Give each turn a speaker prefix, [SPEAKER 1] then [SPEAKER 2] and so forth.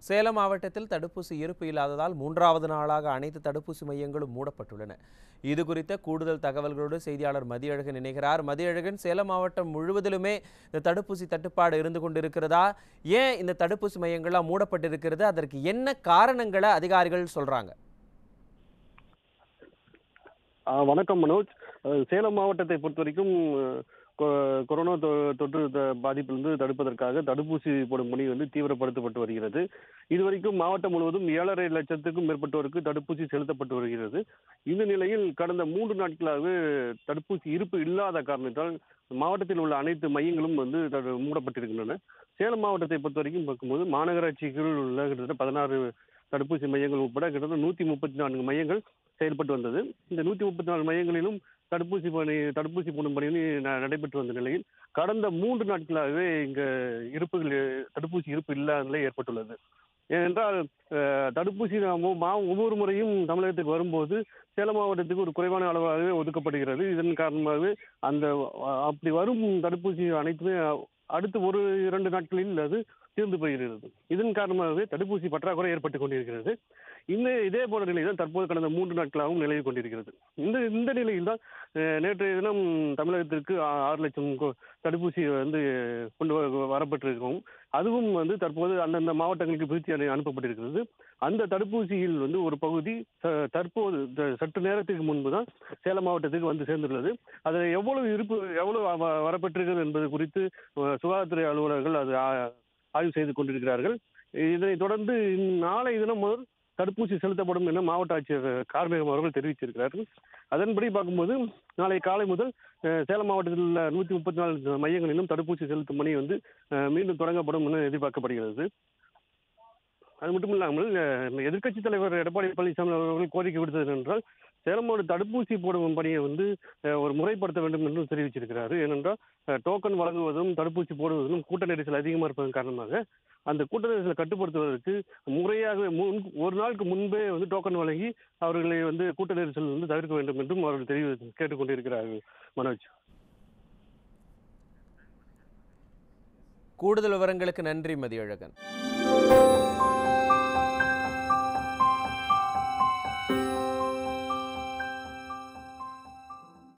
[SPEAKER 1] சேலம் மாவட்டத்தில் தடுப்பூசி இருப்பு இல்லாததால் மூன்றாவது நாளாக அனைத்து தடுப்பூசி மையங்களும் மூடப்பட்டுள்ளன இது குறித்த கூடுதல் தகவல்களோடு செய்தியாளர் மதியழகன் இணைகிறார் மதியழகன் சேலம் மாவட்டம் முழுவதிலுமே இந்த தடுப்பூசி தட்டுப்பாடு இருந்து கொண்டிருக்கிறதா ஏன் இந்த தடுப்பூசி மையங்கள்லாம் மூடப்பட்டிருக்கிறது அதற்கு என்ன காரணங்களை அதிகாரிகள் சொல்றாங்க
[SPEAKER 2] ஆ, வணக்கம் மனோஜ் அஹ், சேலம் மாவட்டத்தை பொறுத்த வரைக்கும் அஹ், கொ- கொரோனா தொ- தொற்று த- பாதிப்பிலிருந்து தடுப்பதற்காக தடுப்பூசி போடும் பணி வந்து தீவிரப்படுத்தப்பட்டு வருகிறது இதுவரைக்கும் மாவட்டம் முழுவதும் ஏழரை லட்சத்துக்கும் மேற்பட்டோருக்கு தடுப்பூசி செலுத்தப்பட்டு வருகிறது இந்த நிலையில் கடந்த மூன்று நாட்களாகவே தடுப்பூசி இருப்பு இல்லாத காரணத்தால் மாவட்டத்தில் உள்ள அனைத்து மையங்களும் வந்து தடு- மூடப்பட்டிருக்கின்றன சேலம் மாவட்டத்தை பொறுத்த வரைக்கும் பார்க்கும்போது மாநகராட்சிக்குள் உள்ள கிட்டத்தட்ட பதினாறு தடுப்பூசி மையங்கள் உட்பட கிட்டத்தட்ட நூற்றி முப்பத்தி நான்கு மையங்கள் செயல்பட்டு வந்தது இந்த நூற்றி முப்பத்தி நாலு மையங்களிலும் தடுப்பூசி பணி தடுப்பூசி போடும் பணி ந- நடைபெற்று வந்த நிலையில் கடந்த மூன்று நாட்களாகவே இங்க இருப்புகள் தடுப்பூசி இருப்பு இல்லாத நிலை ஏற்பட்டுள்ளது ஏனென்றால் அஹ், தடுப்பூசி நாம் ஒ- மா- ஒவ்வொரு முறையும் தமிழகத்துக்கு வரும்போது சேலம் மாவட்டத்துக்கு ஒரு குறைவான அளவாகவே ஒதுக்கப்படுகிறது இதன் காரணமாகவே அந்த அஹ், அப்படி வரும் தடுப்பூசி அனைத்துமே அடுத்து ஒரு இரண்டு நாட்களில் அது தீர்ந்து போகிறது இதன் காரணமாகவே தடுப்பூசி பற்றாக்குறை ஏற்பட்டு கொண்டிருக்கிறது இந்த இதே போன்ற நிலை தான் தற்போது கடந்த மூன்று நாட்களாகவும் நிலவி கொண்டிருக்கிறது இந்த இந்த நிலையில் தான் அஹ், நேற்றைய தினம் தமிழகத்திற்கு ஆ- ஆறு லட்சம் கொ- தடுப்பூசி வந்து கொண்டு வர- வரப்பட்டிருக்கும் அதுவும் வந்து தற்போது அந்தந்த மாவட்டங்களுக்கு பிரித்து அனு- அனுப்பப்பட்டிருக்கிறது அந்த தடுப்பூசியில் வந்து ஒரு பகுதி த- தற்போது த- சற்று நேரத்துக்கு முன்பு தான் சேலம் மாவட்டத்துக்கு வந்து சேர்ந்துள்ளது அது எவ்வளவு இருப்பு எவ்வளவு வ- வரப்பட்டிருக்கிறது என்பது குறித்து அஹ், சுகாதாரத்துறை அலுவலர்கள் அது ஆ- ஆய்வு செய்து கொண்டிருக்கிறார்கள் இதனைத் தொடர்ந்து நாளை தினம் முதல் தடுப்பூசி செலுத்தப்படும் என மாவட்ட ஆட்சியர் கார்மேகம் அவர்கள் தெரிவித்திருக்கிறார்கள் அதன்படி பார்க்கும்போது நாளை காலை முதல் அஹ், சேலம் மாவட்டத்தில் உள்ள நூற்றி முப்பத்தி நாலு மையங்களிலும் தடுப்பூசி செலுத்தும் பணி வந்து அஹ், மீண்டும் தொடங்கப்படும் என எதிர்பார்க்கப்படுகிறது அது மட்டும் இல்லாமல் எதிர்க்கட்சித் தலைவர் எடப்பாடி பழனிசாமி அவர்கள் கோரிக்கை விடுத்தது என்றால் சேலம் மாவட்ட தடுப்பூசி போடும் பணியை வந்து அஹ், ஒரு முறைப்படுத்த வேண்டும் என்றும் தெரிவிச்சிருக்கிறாரு ஏனென்றால் அஹ், டோக்கன் வழங்குவதும் தடுப்பூசி போடுவதிலும் கூட்ட நெரிசல் அதிகமாக இருப்பதன் காரணமாக அந்த கூட்ட நெரிசலை கட்டுப்படுத்துவதற்கு முறையாக முன் ஒரு நாளுக்கு முன்பே வந்து டோக்கன் வழங்கி அவர்களை வந்து கூட்ட நெரிசல் வந்து தவிர்க்க வேண்டும் என்றும் அவர்கள் தெரிவி கேட்டுக்கொண்டிருக்கிறார்கள் மனோஜ்
[SPEAKER 1] கூடுதல் விவரங்களுக்கு நன்றி மதியழகன்